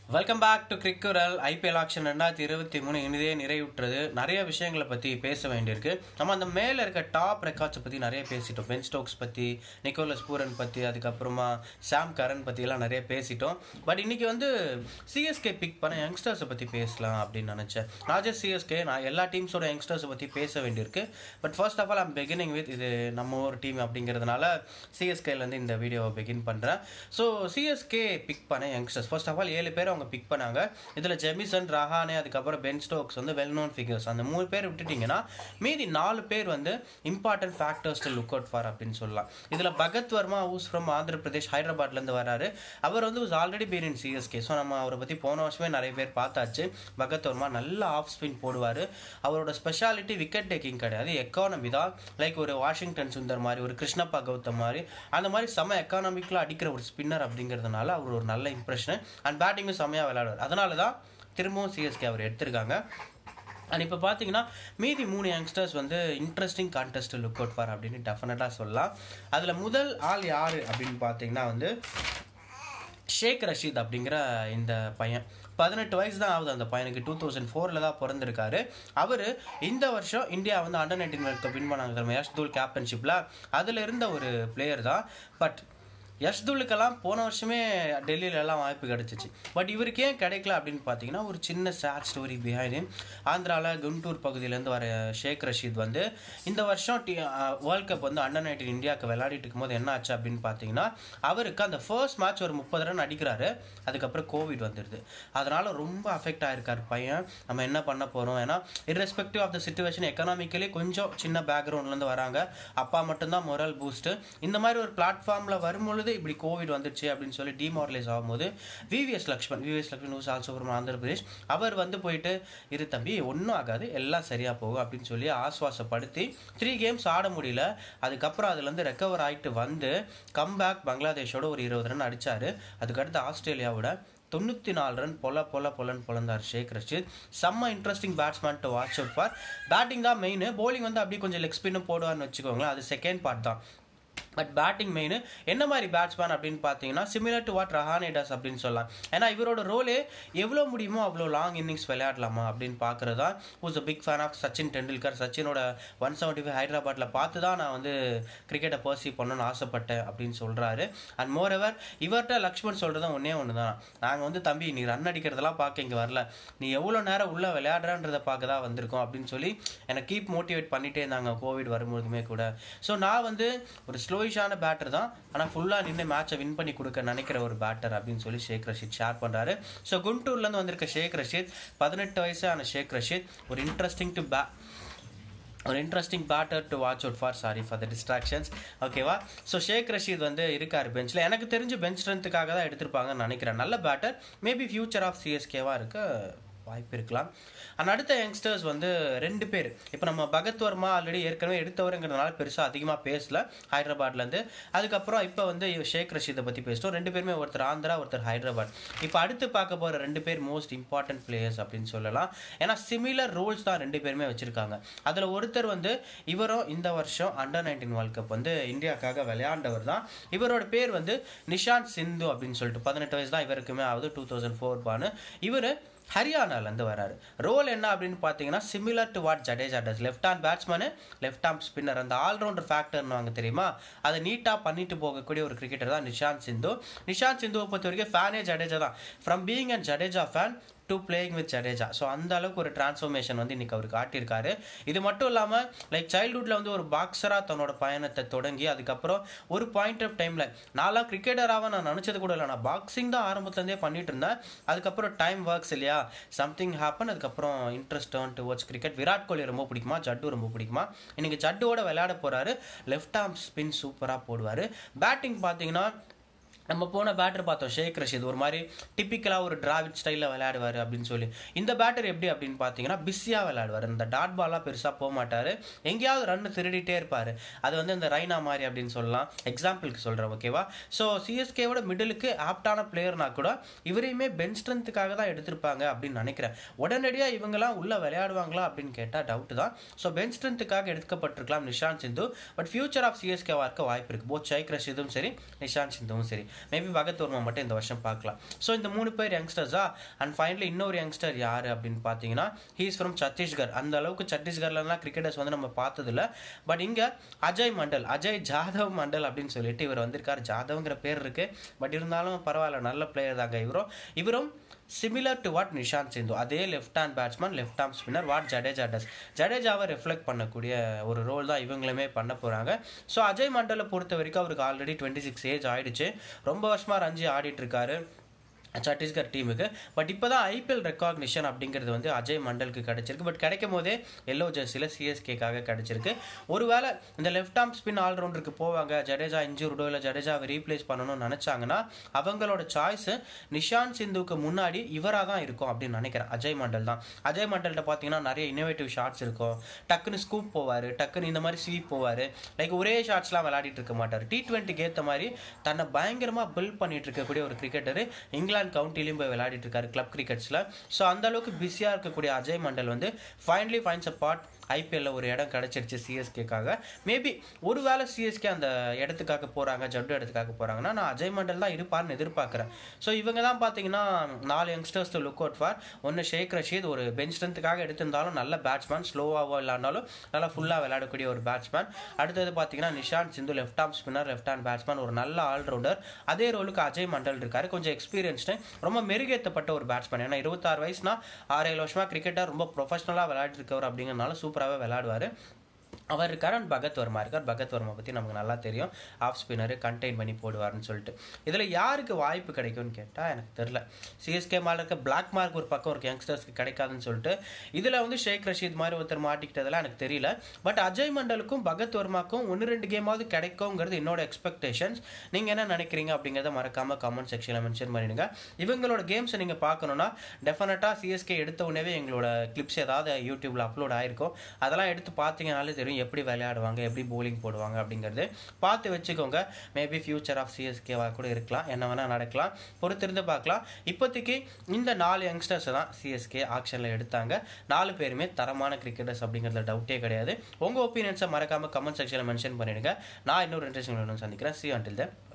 welcome back to கிரிக்குரல் IPL auction ரெண்டாயிரத்தி இருபத்தி மூணு இனிதே நிறைவுற்றது நிறைய விஷயங்களை பற்றி பேச வேண்டியிருக்கு நம்ம அந்த மேலே இருக்க டாப் ரெக்கார்ட்ஸை பற்றி நிறைய பேசிட்டோம் பென் ஸ்டோக்ஸ் பற்றி நிக்கோலஸ் பூரன் பற்றி அதுக்கப்புறமா சாம் கரன் பற்றியெல்லாம் நிறைய பேசிட்டோம் பட் இன்னைக்கு வந்து சிஎஸ்கே பிக் பண்ண யங்ஸ்டர்ஸை பற்றி பேசலாம் அப்படின்னு நினச்சேன் நான் ஜஸ்ட் சிஎஸ்கே நான் எல்லா டீம்ஸோட யங்ஸ்டர்ஸை பற்றி பேச வேண்டியிருக்கு but first of all I'm beginning with இது நம்ம ஒரு டீம் அப்படிங்கிறதுனால சிஎஸ்கேலேருந்து இந்த வீடியோவை பிகின் பண்ணுறேன் ஸோ சிஎஸ்கே பிக் பண்ண யங்ஸ்டர்ஸ் ஃபர்ஸ்ட் ஆஃப் ஆல் ஏழு பேர் அவங்க பிக் பண்ணாங்க இதில் ஜெமிசன் ரஹானே அதுக்கப்புறம் பென் ஸ்டோக்ஸ் வந்து வெல் நோன் ஃபிகர்ஸ் அந்த மூணு பேர் விட்டுட்டிங்கன்னா மீதி நாலு பேர் வந்து important factors to look out for அப்படின்னு சொல்லலாம் இதில் பகத் வர்மா ஊஸ் ஃப்ரம் ஆந்திர பிரதேஷ் ஹைதராபாத்லேருந்து வராரு அவர் வந்து was already been in CSK so நம்ம அவரை பற்றி போன வருஷமே நிறைய பேர் பார்த்தாச்சு பகத் வர்மா நல்ல ஆஃப் ஸ்பின் போடுவார் அவரோட ஸ்பெஷாலிட்டி விக்கெட் டேக்கிங் கிடையாது எக்கானமி தான் லைக் ஒரு வாஷிங்டன் சுந்தர் மாதிரி ஒரு கிருஷ்ணப்பா கௌதம் மாதிரி அந்த மாதிரி செம எக்கானமிக்கில் அடிக்கிற ஒரு ஸ்பின்னர் அப்படிங்கிறதுனால அவர் ஒரு நல்ல இம்ப்ரெஷன் அண்ட் பேட்டிங்கும் செம்மையாக விளையாடுவார் அதனால தான் திரும்பவும் சிஎஸ்கே அவர் எடுத்திருக்காங்க அண்ட் இப்போ பார்த்தீங்கன்னா மீதி மூணு யங்ஸ்டர்ஸ் வந்து interesting contest look out for அப்படின்னு டெஃபினட்டாக சொல்லலாம் அதில் முதல் ஆள் யார் அப்படின்னு பார்த்தீங்கன்னா வந்து ஷேக் ரஷீத் அப்படிங்கிற இந்த பையன் பதினெட்டு வயசு தான் ஆகுது அந்த பையனுக்கு டூ தௌசண்ட் ஃபோரில் தான் பிறந்திருக்காரு அவர் இந்த வருஷம் இந்தியா வந்து under nineteen world cup win பண்ணாங்க யஷ்தூல் கேப்டன்ஷிப்பில் அதில் இருந்த ஒரு பிளேயர் தான் பட் யஷ்துலுக்கெல்லாம் போன வருஷமே டெல்லியில எல்லாம் வாய்ப்பு கிடைச்சிச்சு பட் இவருக்கு ஏன் கிடைக்கல அப்படின்னு பார்த்தீங்கன்னா ஒரு சின்ன சேட் ஸ்டோரி பிஹைண்ட் ஆந்திராவில் குண்டூர் பகுதியிலேருந்து வர ஷேக் ரஷீத் வந்து இந்த வருஷம் டி வேர்ல்ட் கப் வந்து அண்டர் நைன்டீன் இந்தியாவுக்கு விளையாடிட்டு இருக்கும்போது என்ன ஆச்சு அப்படின்னு பார்த்தீங்கன்னா அவருக்கு அந்த ஃபர்ஸ்ட் மேட்ச் ஒரு முப்பது ரன் அடிக்கிறாரு அதுக்கப்புறம் கோவிட் வந்துடுது அதனால ரொம்ப அஃபெக்ட் ஆயிருக்கார் பையன் நம்ம என்ன பண்ண போகிறோம் ஏன்னா irrespective of the situation economically கொஞ்சம் சின்ன பேக்ரவுண்ட்லேருந்து வராங்க அப்பா மட்டும்தான் மொரல் பூஸ்ட்டு இந்த மாதிரி ஒரு பிளாட்ஃபார்மில் வரும்பொழுது இப்படி கோவிட் வந்துடுச்சு அப்படின்னு சொல்லி டிமாரலைஸ் ஆகும்போது VVS Laxman VVS Laxman who's also from Andhra Pradesh அவர் வந்து போயிட்டு இரு தம்பி ஒன்றும் ஆகாது எல்லாம் சரியாக போகும் அப்படின்னு சொல்லி ஆஸ்வாசப்படுத்தி த்ரீ கேம்ஸ் ஆட முடியல அதுக்கப்புறம் அதுலேருந்து ரெக்கவர் ஆகிட்டு வந்து கம்பேக் பங்களாதேஷோட ஒரு இருபது ரன் அடித்தார் அதுக்கடுத்து ஆஸ்திரேலியாவோட தொண்ணூற்றி நாலு ரன் பொல பொல பொலன் பொலந்தார் ஷேக் ரஷீத் செம்ம interesting batsman to watch out for batting தான் மெயின் போலிங் வந்து அப்படியே கொஞ்சம் லெக் ஸ்பின்னும் போடுவார்னு வச்சுக்கோங்களேன் அது செகண்ட் பார்ட் தான் பட் பேட்டிங் மெயின் என்ன மாதிரி பேட்ஸ்மேன் அப்படின்னு பார்த்தீங்கன்னா similar to what Rahane does அப்படின்னு சொல்லலாம் ஏன்னா இவரோட ரோலே எவ்வளோ முடியுமோ அவ்வளோ லாங் இன்னிங்ஸ் விளையாடலாமா அப்படின்னு பார்க்குறது தான் was a big fan of Sachin Tendulkar சச்சினோட ஒன் செவன்ட்டி ஃபைவ் ஹைதராபாத்தில் பார்த்து தான் நான் வந்து கிரிக்கெட்டை பர்சீவ் பண்ணணும்னு ஆசைப்பட்டேன் அப்படின்னு சொல்கிறாரு அண்ட் மோர் எவர் இவர்கிட்ட லக்ஷ்மண் சொல்கிறதும் ஒன்றே ஒன்று தான் நாங்கள் வந்து தம்பி நீ ரன் அடிக்கிறதெல்லாம் பார்க்க இங்கே வரல நீ எவ்வளோ நேரம் உள்ளே விளையாடுறன்றதை பார்க்க தான் வந்திருக்கோம் அப்படின்னு சொல்லி என்னை கீப் மோட்டிவேட் பண்ணிகிட்டே இருந்தாங்க கோவிட் வரும்போதுமே கூட ஸோ நான் வந்து ஒரு ஸ்லோயிஷான பேட்டர் தான் ஆனால் ஃபுல்லாக நின்று மேட்சை வின் பண்ணி கொடுக்க நினைக்கிற ஒரு பேட்டர் அப்படின்னு சொல்லி ஷேக் ரஷீத் ஷேர் பண்ணுறாரு ஸோ குண்டூர்லேருந்து வந்திருக்க ஷேக் ரஷீத் பதினெட்டு வயசான ஷேக் ரஷீத் ஒரு இன்ட்ரெஸ்டிங் டு பே ஒரு interesting batter to watch out for sorry for the distractions ஓகேவா ஸோ ஷேக் ரஷீத் வந்து இருக்கார் பெஞ்சில் எனக்கு தெரிஞ்சு பெஞ்ச் ஸ்ட்ரென்த்துக்காக தான் எடுத்திருப்பாங்கன்னு நினைக்கிறேன் நல்ல பேட்டர் மேபி ஃபியூச்சர் ஆஃப் சிஎஸ்கேவாக இருக்க வாய்ப்பு இருக்கலாம் அண்ட் அடுத்த யங்ஸ்டர்ஸ் வந்து ரெண்டு பேர் இப்போ நம்ம பகத் வர்மா ஆல்ரெடி ஏற்கனவே எடுத்தவருங்கிறதுனால பெருசாக அதிகமாக பேசல ஹைதராபாத்லேருந்து அதுக்கப்புறம் இப்போ வந்து ஷேக் ரஷீதை பற்றி பேசிட்டோம் ரெண்டு பேருமே ஒருத்தர் ஆந்திரா ஒருத்தர் ஹைதராபாத் இப்போ அடுத்து பார்க்க போகிற ரெண்டு பேர் மோஸ்ட் இம்பார்ட்டன்ட் பிளேயர்ஸ் அப்படின்னு சொல்லலாம் ஏன்னா சிமிலர் ரோல்ஸ் தான் ரெண்டு பேருமே வச்சுருக்காங்க அதில் ஒருத்தர் வந்து இவரும் இந்த வருஷம் அண்டர் நைன்டீன் வேர்ல்ட் கப் வந்து இந்தியாவுக்காக விளையாண்டவர் தான் இவரோட பேர் வந்து நிஷாந்த் சிந்து அப்படின்னு சொல்லிட்டு பதினெட்டு வயசு தான் இவருக்குமே ஆகுது டூ தௌசண்ட் ஃபோர் பானு இவர் ஹரியானாலேருந்து வராரு ரோல் என்ன அப்படின்னு பார்த்தீங்கன்னா similar to what Jadeja does left hand batsman left hand spinner அந்த ஆல்ரவுண்டர் ஃபேக்டர்னு வாங்க தெரியுமா அதை நீட்டாக பண்ணிட்டு போகக்கூடிய ஒரு கிரிக்கெட்டர் தான் நிஷாந்த் சிந்து நிஷாந்த் சிந்துவை பொறுத்த வரைக்கும் ஃபேனே ஜடேஜா தான் from being and Jadeja fan to playing with Jadeja so அந்த அளவுக்கு ஒரு டிரான்ஸ்ஃபர்மேஷன் வந்து இன்னைக்கு அவர் காட்டியிருக்காரு இது மட்டும் இல்லாமல் லைக் சைல்ட்ஹுட்டில் வந்து ஒரு பாக்ஸராக தன்னோட பயணத்தை தொடங்கி அதுக்கப்புறம் ஒரு பாயிண்ட் ஆஃப் டைமில் நான்லாம் கிரிக்கெட்டராக நான் நினச்சது கூட இல்லை நான் பாக்ஸிங் தான் ஆரம்பத்துலேருந்தே பண்ணிட்டு இருந்தேன் அதுக்கப்புறம் டைம் ஒர்க்ஸ் இல்லையா சம்திங் ஹேப்பன் அதுக்கப்புறம் interest turn towards cricket Virat Kohli ரொம்ப பிடிக்குமா ஜட்டு ரொம்ப பிடிக்குமா இன்னைக்கு ஜட்டுவோட விளையாட போகிறாரு லெஃப்ட் ஆர்ம் ஸ்பின் சூப்பராக போடுவார் பேட்டிங் பார்த்தீங்கன்னா நம்ம போன பேட்டர் பார்த்தோம் ஷேக் ரஷீத் ஒரு மாதிரி டிப்பிக்கலாக ஒரு டிராவிட் ஸ்டைலில் விளையாடுவார் அப்படின்னு சொல்லி இந்த பேட்டர் எப்படி அப்படின்னு பார்த்தீங்கன்னா பிஸியாக விளையாடுவார் இந்த டாட் பாலாக பெருசாக போக மாட்டார் எங்கேயாவது ரன் திருடிட்டே இருப்பார் அது வந்து இந்த ரைனா மாதிரி அப்படின்னு சொல்லலாம் எக்ஸாம்பிளுக்கு சொல்கிறேன் ஓகேவா ஸோ சிஎஸ்கேவோட மிடிலுக்கு ஆப்டான பிளேயர்னா கூட இவரையுமே பெஞ்ச் ஸ்ட்ரென்த்துக்காக தான் எடுத்திருப்பாங்க அப்படின்னு நினைக்கிறேன் உடனடியாக இவங்கெல்லாம் உள்ளே விளையாடுவாங்களா அப்படின்னு கேட்டால் டவுட் தான் ஸோ பெஞ்ச் ஸ்ட்ரென்த்துக்காக எடுக்கப்பட்டிருக்கலாம் Nishant Sindhu but future of சிஎஸ்கேவாக இருக்க வாய்ப்பு இருக்குது போத் ஷைக் ரஷீதும் சரி நிஷாந்த் சிந்துவும் சரி மேபி பகத் வர்மா மட்டும் இந்த வருஷம் பார்க்கலாம் ஸோ இந்த மூணு பேர் யங்ஸ்டர்ஸா அண்ட் ஃபைனலி இன்னொரு யங்ஸ்டர் யார் அப்படின்னு பார்த்தீங்கன்னா ஹீஸ் ஃப்ரம் சத்தீஸ்கர் அந்த அளவுக்கு சத்தீஸ்கர்லாம் கிரிக்கெட்டர்ஸ் வந்து நம்ம பார்த்ததில்ல பட் இங்கே அஜய் மண்டல் அஜய் ஜாதவ் மண்டல் அப்படின்னு சொல்லிட்டு இவர் வந்திருக்கார் ஜாதவ்ங்கிற பேர் இருக்கு பட் இருந்தாலும் பரவாயில்ல நல்ல பிளேயர் தாங்க இவரும் இவரும் similar to what Nishant Sindhu அதே left hand batsman left arm spinner what Jadeja does ஜடேஜாவை ரிஃப்ளெக்ட் பண்ணக்கூடிய ஒரு ரோல் தான் இவங்களுமே பண்ண போகிறாங்க ஸோ அஜய் மண்டலை பொறுத்த வரைக்கும் அவருக்கு ஆல்ரெடி டுவெண்ட்டி சிக்ஸ் ஏஜ் ஆயிடுச்சு ரொம்ப வருஷமாக ரஞ்சி ஆடிட்டு இருக்காரு சத்தீஸ்கர் டீமுக்கு பட் இப்போ தான் ஐபிஎல் ரெக்காக்னிஷன் அப்படிங்கிறது வந்து அஜய் மண்டலுக்கு கிடைச்சிருக்கு பட் கிடைக்கும் போதே எல்லோ ஜெர்சியில் சிஎஸ்கேக்காக கிடைச்சிருக்கு ஒருவேளை இந்த லெஃப்ட் ஆர்ம் ஸ்பின் ஆல்ரவுண்டருக்கு போவாங்க ஜடேஜா இன்ஜூர்டோ இல்லை ஜடேஜாவை ரீப்ளேஸ் பண்ணணும்னு நினச்சாங்கன்னா அவங்களோட சாய்ஸ் நிஷாந்த் சிந்துவுக்கு முன்னாடி இவராக தான் இருக்கும் அப்படின்னு நினைக்கிறேன் அஜய் மண்டல் தான் அஜய் மண்டல்கிட்ட பார்த்தீங்கன்னா நிறைய இன்னோவேட்டிவ் ஷாட்ஸ் இருக்கும் டக்குன்னு ஸ்கூப் போவார் டக்குன்னு இந்த மாதிரி ஸ்வீப் போவார் லைக் ஒரே ஷாட்ஸ்லாம் விளையாடிட்டு இருக்க மாட்டார் டி ட்வெண்ட்டிக்கு ஏற்ற மாதிரி தன்னை பயங்கரமாக பில்ட் பண்ணிட்டு இருக்கக்கூடிய ஒரு கிரிக்கெட்டர் இங்கிலாந்து கவுண்டிலையும் போய் விளையாடிட்டு இருக்காரு கிளப் கிரிக்கெட்ஸில் ஸோ அந்த அளவுக்கு பிஸியாக இருக்கக்கூடிய அஜய் மண்டல் வந்து ஃபைனலி ஃபைன்ஸ் அ பார்ட் ஐபிஎல்ல ஒரு இடம் கிடைச்சிருச்சு சிஎஸ்கேக்காக மேபி ஒருவேளை சிஎஸ்கே அந்த இடத்துக்காக போகிறாங்க ஜட்டு இடத்துக்காக போகிறாங்கன்னா நான் அஜய் மண்டல் தான் இருப்பார்னு எதிர்பார்க்குறேன் ஸோ இவங்க தான் பார்த்தீங்கன்னா நாலு யங்ஸ்டர்ஸ் லுக் அவுட் ஃபார் ஒன்று ஷேக் ரஷீத் ஒரு பெஞ்ச் ஸ்ட்ரென்த்துக்காக எடுத்திருந்தாலும் நல்ல பேட்ஸ்மேன் ஸ்லோவாக இல்லாண்டாலும் நல்லா ஃபுல்லாக விளையாடக்கூடிய ஒரு பேட்ஸ்மேன் அடுத்தது பார்த்தீங்கன்னா Nishant Sindhu left arm spinner left hand batsman ஒரு நல்ல ஆல்ரவுண்டர் அதே ரோலுக்கு அஜய் மண்டல் இருக்காரு கொஞ்சம் எக்ஸ்பீரியன்ஸ்டு ரொம்ப மெருகேற்றப்பட்ட ஒரு பேட்ஸ்மேன் ஏன்னா இருபத்தாறு வயசுனா ஆறு ஏழு வருஷமா கிரிக்கெட்டாக ரொம்ப ப்ரொஃபஷனலாக விளையாடிட்டு இருக்கவர் அப்படிங்கிறனால சூப்பராகவே விளையாடுவார் அவர் இருக்கார் அண்ட் பகத் வர்மா இருக்கார் பகத் வர்மா பற்றி நமக்கு நல்லா தெரியும் ஆஃப் ஸ்பின்னர் கண்டெயின் பண்ணி போடுவார்னு சொல்லிட்டு இதில் யாருக்கு வாய்ப்பு கிடைக்கும்னு கேட்டால் எனக்கு தெரில சிஎஸ்கே மேலே இருக்க பிளாக் மார்க் ஒரு பக்கம் ஒரு யங்ஸ்டர்ஸ்க்கு கிடைக்காதுன்னு சொல்லிட்டு இதில் வந்து ஷேக் ரஷீத் மாதிரி ஒருத்தர் மாட்டிக்கிட்டதெல்லாம் எனக்கு தெரியல பட் அஜய் மண்டலுக்கும் பகத் வர்மாக்கும் ஒன்று ரெண்டு கேமாவது கிடைக்குங்கிறது என்னோட எக்ஸ்பெக்டேஷன்ஸ் நீங்கள் என்ன நினைக்கிறீங்க அப்படிங்கிறத மறக்காமல் கமெண்ட் செக்ஷனில் மென்ஷன் பண்ணிடுங்க இவங்களோட கேம்ஸை நீங்கள் பார்க்கணுன்னா டெஃபினட்டாக சிஎஸ்கே எடுத்த உடனே எங்களோட கிளிப்ஸ் ஏதாவது யூடியூப்பில் அப்லோட் ஆயிருக்கும் அதெல்லாம் எடுத்து பார்த்தீங்கனாலே தெரியும் எப்படி விளையாடுவாங்க எப்படி போலிங் போடுவாங்க அப்படிங்கிறது பார்த்து வச்சுக்கோங்க மேபி ஃபியூச்சர் ஆஃப் சிஎஸ்கேவாக கூட இருக்கலாம் என்ன வேணால் நடக்கலாம் பொறுத்திருந்து பார்க்கலாம் இப்போதைக்கு இந்த நாலு யங்ஸ்டர்ஸை தான் சிஎஸ்கே ஆக்ஷனில் எடுத்தாங்க நாலு பேருமே தரமான கிரிக்கெட்டர்ஸ் அப்படிங்கிறதுல டவுட்டே கிடையாது உங்கள் ஒப்பீனியன்ஸை மறக்காமல் கமெண்ட் செக்ஷனில் மென்ஷன் பண்ணிடுங்க நான் இன்னொரு இன்ட்ரெஸ்டிங் சந்திக்கிறேன் சி அண்டில் த